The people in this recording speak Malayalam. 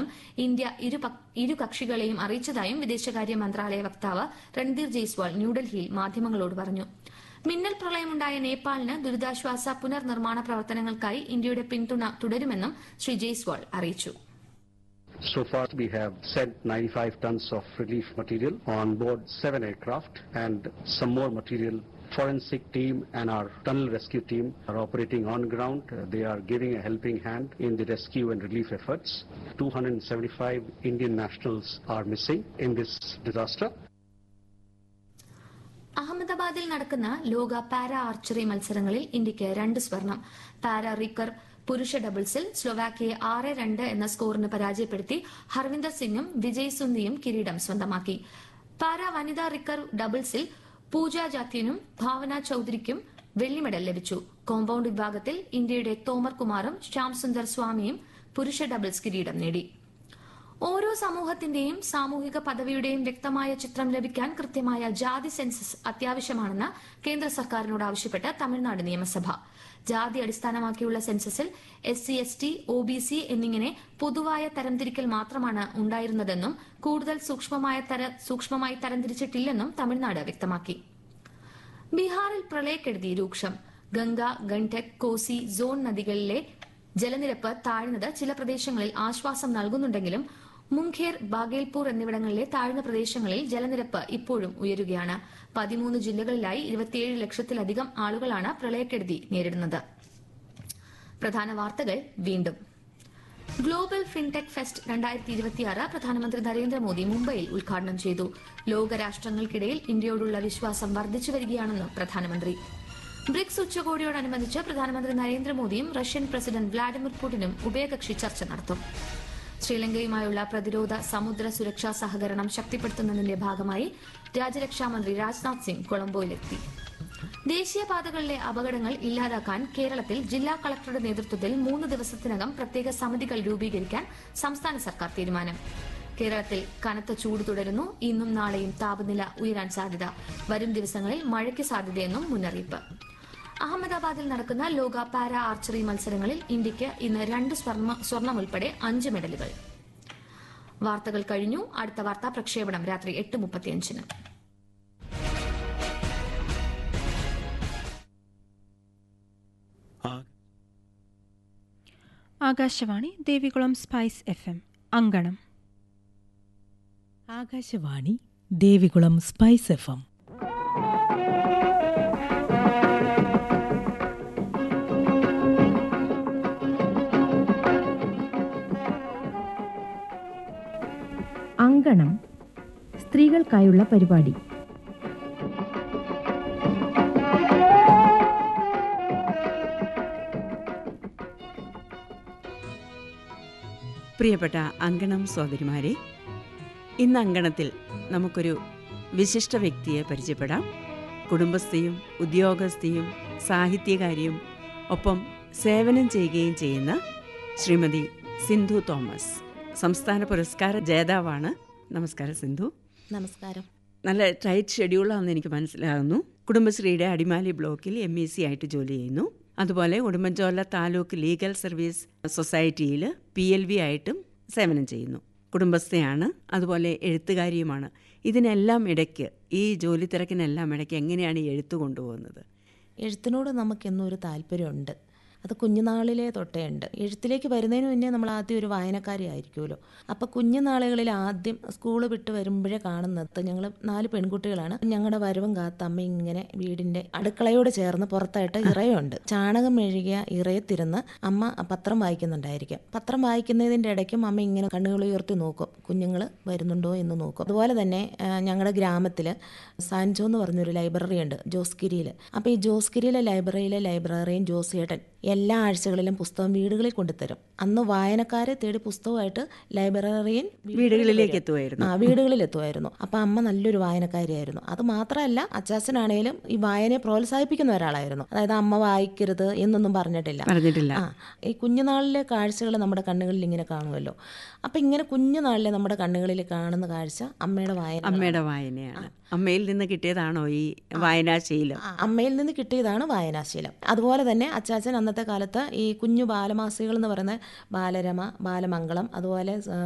ഇന്ത്യ ഇരു പ- ഇരു കക്ഷികളെയും അറിയിച്ചതായും വിദേശകാര്യ മന്ത്രാലയ വക്താവ് രൺധീർ ജയ്സ്വാൾ ന്യൂഡൽഹിയിൽ മാധ്യമങ്ങളോട് പറഞ്ഞു മിന്നൽ പ്രളയമുണ്ടായ നേപ്പാളിന് ദുരിതാശ്വാസ പുനർനിർമ്മാണ പ്രവർത്തനങ്ങൾക്കായി ഇന്ത്യയുടെ പിന്തുണ തുടരുമെന്നും ശ്രീ ജയ്സ്വാൾ അറിയിച്ചു So far, we have sent 95 tons of relief material on board seven aircraft and some more material. Forensic team and our tunnel rescue team are operating on ground. Uh, They are giving a helping hand in the rescue and relief efforts. 275 Indian nationals are missing in this disaster. അഹമ്മദാബാദിൽ നടക്കുന്ന ലോക പാരാ ആർച്ചറി മത്സരങ്ങളിൽ ഇന്ത്യയ്ക്ക് രണ്ട് സ്വർണം പാരാ റിക്കർ പുരുഷ ഡബിൾസിൽ സ്ലൊവാക്കിയെ ആറ് രണ്ട് എന്ന സ്കോറിന് പരാജയപ്പെടുത്തി ഹർവിന്ദർ സിംഗും വിജയ് സുന്ദിയും കിരീടം സ്വന്തമാക്കി പാരാ വനിതാ റിക്കർ ഡബിൾസിൽ പൂജ ജാത്യനും ഭാവന ചൌധരിക്കും വെള്ളി മെഡൽ ലഭിച്ചു കോമ്പൌണ്ട് വിഭാഗത്തിൽ ഇന്ത്യയുടെ തോമർ കുമാറും ശ്യാം സുന്ദർ സ്വാമിയും പുരുഷ ഡബിൾസ് കിരീടം നേടി ഓരോ സമൂഹത്തിന്റെയും സാമൂഹിക പദവിയുടെയും വ്യക്തമായ ചിത്രം ലഭിക്കാൻ കൃത്യമായ ജാതി സെൻസസ് അത്യാവശ്യമാണെന്ന് കേന്ദ്ര സർക്കാരിനോട് ആവശ്യപ്പെട്ട് തമിഴ്നാട് നിയമസഭ ജാതി അടിസ്ഥാനമാക്കിയുള്ള സെൻസസിൽ S C S T O B C എന്നിങ്ങനെ പൊതുവായ തരംതിരിക്കൽ മാത്രമാണ് ഉണ്ടായിരുന്നതെന്നും കൂടുതൽ സൂക്ഷ്മമായ തര- സൂക്ഷ്മമായി തരംതിരിച്ചിട്ടില്ലെന്നും തമിഴ്നാട് വ്യക്തമാക്കി ബീഹാറിൽ പ്രളയക്കെടുതി രൂക്ഷം ഗംഗ ഗണ്ഡക് കോസി സോൺ നദികളിലെ ജലനിരപ്പ് താഴ്ന്നത് ചില പ്രദേശങ്ങളിൽ ആശ്വാസം നൽകുന്നുണ്ടെങ്കിലും മുംഖേർ ബാഗേൽപൂർ എന്നിവിടങ്ങളിലെ താഴ്ന്ന പ്രദേശങ്ങളിൽ ജലനിരപ്പ് ഇപ്പോഴും ഉയരുകയാണ് പതിമൂന്ന് ജില്ലകളിലായി ഇരുപത്തിയേഴ് ലക്ഷത്തിലധികം ആളുകളാണ് പ്രളയക്കെടുതി നേരിടുന്നത് പ്രധാന വാർത്തകൾ വീണ്ടും ഗ്ലോബൽ ഫിൻടെക് ഫെസ്റ്റ് രണ്ടായിരത്തി ഇരുപത്തിയാറ് പ്രധാനമന്ത്രി നരേന്ദ്രമോദി മുംബൈയിൽ ഉദ്ഘാടനം ചെയ്തു ലോകരാഷ്ട്രങ്ങൾക്കിടയിൽ ഇന്ത്യയോടുള്ള വിശ്വാസം വർദ്ധിച്ചു വരികയാണെന്ന് പ്രധാനമന്ത്രി ബ്രിക്സ് ഉച്ചകോടിയോടനുബന്ധിച്ച് പ്രധാനമന്ത്രി നരേന്ദ്രമോദിയും റഷ്യൻ പ്രസിഡന്റ് വ്ളാഡിമിർ പുടിനും ഉഭയകക്ഷി ചർച്ച നടത്തും ശ്രീലങ്കയുമായുള്ള പ്രതിരോധ സമുദ്ര സുരക്ഷാ സഹകരണം ശക്തിപ്പെടുത്തുന്നതിന്റെ ഭാഗമായി രാജ്യരക്ഷാമന്ത്രി രാജ്നാഥ് സിംഗ് കൊളംബോയിലെത്തി ദേശീയപാതകളിലെ അപകടങ്ങൾ ഇല്ലാതാക്കാൻ കേരളത്തിൽ ജില്ലാ കളക്ടറുടെ നേതൃത്വത്തിൽ മൂന്ന് ദിവസത്തിനകം പ്രത്യേക സമിതികൾ രൂപീകരിക്കാൻ സംസ്ഥാന സർക്കാർ തീരുമാനം കേരളത്തിൽ കനത്ത ചൂട് തുടരുന്നു ഇന്നും നാളെയും താപനില ഉയരാൻ സാധ്യത വരും ദിവസങ്ങളിൽ മഴയ്ക്ക് സാധ്യതയെന്നും മുന്നറിയിപ്പ് അഹമ്മദാബാദിൽ നടക്കുന്ന ലോക പാരാ ആർച്ചറി മത്സരങ്ങളിൽ ഇന്ത്യയ്ക്ക് ഇന്ന് രണ്ട് സ്വർണ്ണ സ്വർണം ഉൾപ്പെടെ അഞ്ച് മെഡലുകൾ വാർത്തകൾ കഴിഞ്ഞു അടുത്ത വാർത്താ പ്രക്ഷേപണം രാത്രി എട്ട് മുപ്പത്തിയഞ്ചിന് Akashvani Devikulam spice F M അങ്കണം Akashvani Devikulam spice F M അങ്കണം സ്ത്രീകൾക്കായുള്ള പരിപാടി പ്രിയപ്പെട്ട അങ്കണം സഹോദരിമാരെ ഇന്ന് അങ്കണത്തിൽ നമുക്കൊരു വിശിഷ്ട വ്യക്തിയെ പരിചയപ്പെടാം കുടുംബസ്ഥയും ഉദ്യോഗസ്ഥയും സാഹിത്യകാരിയും ഒപ്പം സേവനം ചെയ്യുകയും ചെയ്യുന്ന ശ്രീമതി സിന്ധു തോമസ് സംസ്ഥാന പുരസ്കാര ജേതാവാണ് നമസ്കാരം സിന്ധു നമസ്കാരം നല്ല ടൈറ്റ് ഷെഡ്യൂളാണെന്ന് എനിക്ക് മനസ്സിലാകുന്നു കുടുംബശ്രീയുടെ അടിമാലി ബ്ലോക്കിൽ എം ഇ സി ആയിട്ട് ജോലി ചെയ്യുന്നു അതുപോലെ ഉടുമ്പൻചോല താലൂക്ക് ലീഗൽ സർവീസ് സൊസൈറ്റിയിൽ പി എൽ വി ആയിട്ടും സേവനം ചെയ്യുന്നു കുടുംബസ്ഥയാണ് അതുപോലെ എഴുത്തുകാരിയുമാണ് ഇതിനെല്ലാം ഇടയ്ക്ക് ഈ ജോലി തിരക്കിനെല്ലാം ഇടയ്ക്ക് എങ്ങനെയാണ് ഈ എഴുത്ത് കൊണ്ടുപോകുന്നത് എഴുത്തിനോട് നമുക്കെന്നും ഒരു താല്പര്യമുണ്ട് അത് കുഞ്ഞുനാളിലേ തൊട്ടേ ഉണ്ട് എഴുത്തിലേക്ക് വരുന്നതിന് മുന്നേ നമ്മൾ ആദ്യം ഒരു വായനക്കാരി ആയിരിക്കുമല്ലോ അപ്പോൾ കുഞ്ഞുനാളുകളിൽ ആദ്യം സ്കൂൾ വിട്ട് വരുമ്പോഴേ കാണുന്നത് ഞങ്ങൾ നാല് പെൺകുട്ടികളാണ് ഞങ്ങളുടെ വരവും കാത്ത് അമ്മ ഇങ്ങനെ വീടിൻ്റെ അടുക്കളയോട് ചേർന്ന് പുറത്തായിട്ട് ഇറയുണ്ട് ചാണകം മെഴുകിയ ഇറയത്തിരുന്ന് അമ്മ പത്രം വായിക്കുന്നുണ്ടായിരിക്കും പത്രം വായിക്കുന്നതിൻ്റെ ഇടയ്ക്കും അമ്മ ഇങ്ങനെ കണ്ണുകൾ ഉയർത്തി നോക്കും കുഞ്ഞുങ്ങൾ വരുന്നുണ്ടോ എന്ന് നോക്കും അതുപോലെ തന്നെ ആ, ഞങ്ങളുടെ ഗ്രാമത്തിൽ സാൻജോ എന്ന് പറഞ്ഞൊരു ലൈബ്രറി ഉണ്ട് ജോസ്ഗിരിയിൽ അപ്പോൾ ഈ ജോസ്ഗിരിയിലെ ലൈബ്രറിയിലെ ലൈബ്രറിയൻ ജോസിയേട്ടൻ എല്ലാ ആഴ്ചകളിലും പുസ്തകം വീടുകളിൽ കൊണ്ടുതരും അന്ന് വായനക്കാരെ തേടി പുസ്തകമായിട്ട് ലൈബ്രറിയൻ വീടുകളിലേക്ക് വരും. എത്തുമായിരുന്നു. ആ വീടുകളിൽ എത്തുമായിരുന്നു അപ്പം അമ്മ നല്ലൊരു വായനക്കാരിയായിരുന്നു അത് മാത്രമല്ല അച്ചാച്ചനാണേലും ഈ വായനയെ പ്രോത്സാഹിപ്പിക്കുന്ന ഒരാളായിരുന്നു അതായത് അമ്മ വായിക്കരുത് എന്നൊന്നും പറഞ്ഞിട്ടില്ല പറഞ്ഞിട്ടില്ല ആ ഈ കുഞ്ഞുനാളിലെ കാഴ്ചകൾ നമ്മുടെ കണ്ണുകളിൽ ഇങ്ങനെ കാണുമല്ലോ അപ്പം ഇങ്ങനെ കുഞ്ഞുനാളിലെ നമ്മുടെ കണ്ണുകളിൽ കാണുന്ന കാഴ്ച അമ്മയുടെ വായന അമ്മയുടെ വായനയാണ് അമ്മയിൽ നിന്ന് കിട്ടിയതാണോ ഈ വായനാശീലം ആ, അമ്മയിൽ നിന്ന് കിട്ടിയതാണ് വായനാശീലം അതുപോലെ തന്നെ അച്ചാച്ചൻ അന്നത്തെ കാലത്ത് ഈ കുഞ്ഞു ബാലമാസികൾ എന്ന് പറയുന്ന ബാലരമ ബാലമംഗളം അതുപോലെ ആ,